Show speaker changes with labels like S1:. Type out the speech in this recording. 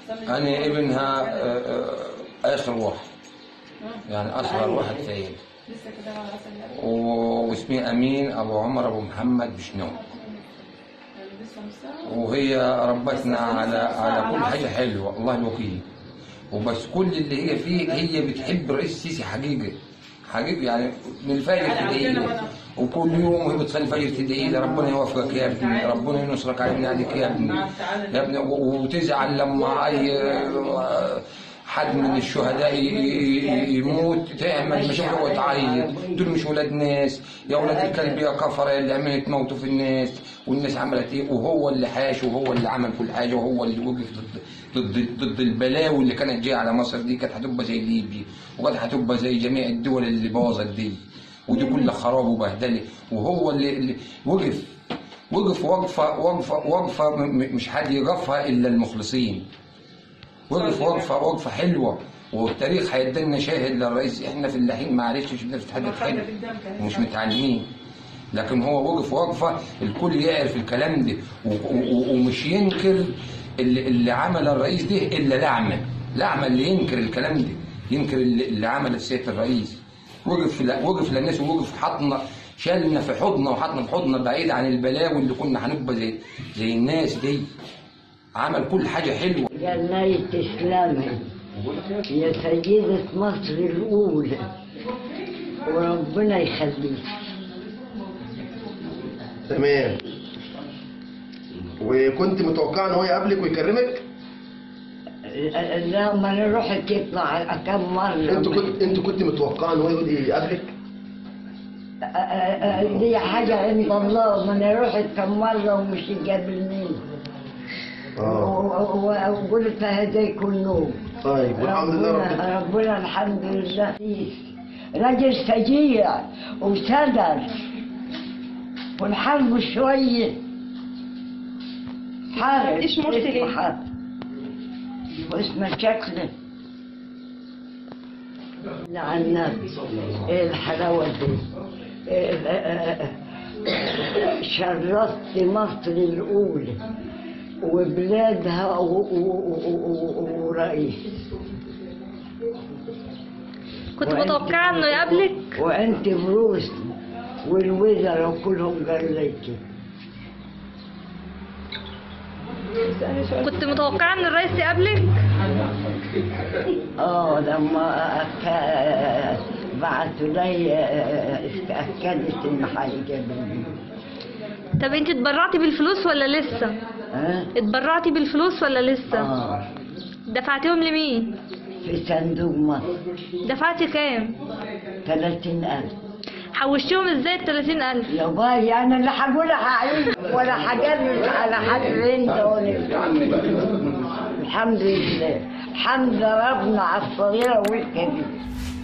S1: انا ابنها آه، آه، اخر واحد يعني اصغر واحد فيا
S2: لسه كده على عسل
S1: و- واسمي امين ابو عمر ابو محمد بشنو
S2: لسه مساء
S1: وهي ربتنا على على كل حاجه حلوه الله الوكيل وبس كل اللي هي فيه هي بتحب الرئيس السيسي حقيقي حقيقي يعني من الفجر تدعي له وكل يوم وهي بتصلي الفجر تدعي له ربنا يوفقك يا ابني ربنا ينصرك على ابن عليك يا ابني يا ابني و- وتزعل لما اي حد من الشهداء ي- ي- يموت تعمل مشاكل وتعيط دول مش ولاد ناس يا ولاد الكلب يا كفر اللي عملوا تموتوا في الناس والناس عملت ايه وهو اللي حاش وهو اللي عمل كل حاجه وهو اللي وقف ضد ضد ضد البلاوي اللي كانت جايه على مصر دي كانت هتبقى زي ليبيا وكانت هتبقى زي جميع الدول اللي باظت دي ودي كلها خراب وبهدله وهو اللي, اللي وقف وقف وقفه وقفه وقفه م- م- مش حد يقفها الا المخلصين وقف وقفه وقفه حلوه والتاريخ هيدينا شاهد للرئيس احنا في اللحين معلش مش بنتحدث حلو ومش متعلمين لكن هو وقف وقفه الكل يعرف الكلام ده و- و- ومش ينكر اللي, اللي عمل الرئيس ده الا لعمه لعمه اللي ينكر الكلام ده ينكر اللي, اللي عمل السيد الرئيس وقف ل- وقف للناس ووقف حطنا شالنا في حضنه وحطنا في حضنه بعيد عن البلاوي اللي كنا هنبقى زي زي الناس دي عمل كل حاجه حلوه
S3: جناية إسلامي يا سيدة مصر الأولى وربنا يخليك
S4: تمام وكنت متوقع ان هو يقابلك ويكرمك
S3: لا ما انا رحت يطلع كم مرة
S4: انت كنت انت كنت متوقع ان هو يقابلك
S3: دي حاجة عند الله ما انا رحت كم مرة ومش يقابلني
S4: اه
S3: وقلت هذا يكون نور
S4: طيب والحمد لله رب
S3: ربنا, ربنا الحمد لله راجل سجيع وسدر والحرب شوية حارب
S2: إيش مرسل
S3: اسمه
S2: إيه؟
S3: حرب واسمه شكله لا النبي ايه الحلاوة دي إيه آه، آه، آه، شرفت مصر الأولى وبلادها و- و- و- و- ورئيس
S5: كنت
S3: وأنت-
S5: متوقعة انه يقابلك
S3: وانت بروس والوزراء كلهم قالوا لي كده
S5: كنت متوقعة ان الرئيس يقابلك
S3: اه لما أك- بعثوا لي آه، اتأكدت إن هيجابني
S5: طب انت اتبرعتي بالفلوس ولا لسه
S3: ها؟
S5: اتبرعتي بالفلوس ولا لسه
S3: اه
S5: دفعتيهم لمين
S3: في صندوق مصر
S5: دفعتي كام
S3: 30000
S5: حوشتيهم ازاي ال 30000
S3: يا باي أنا اللي هقولها هعيش ولا هجرب على حد عند ولا الحمد لله الحمد ربنا على الصغيرة والكبيرة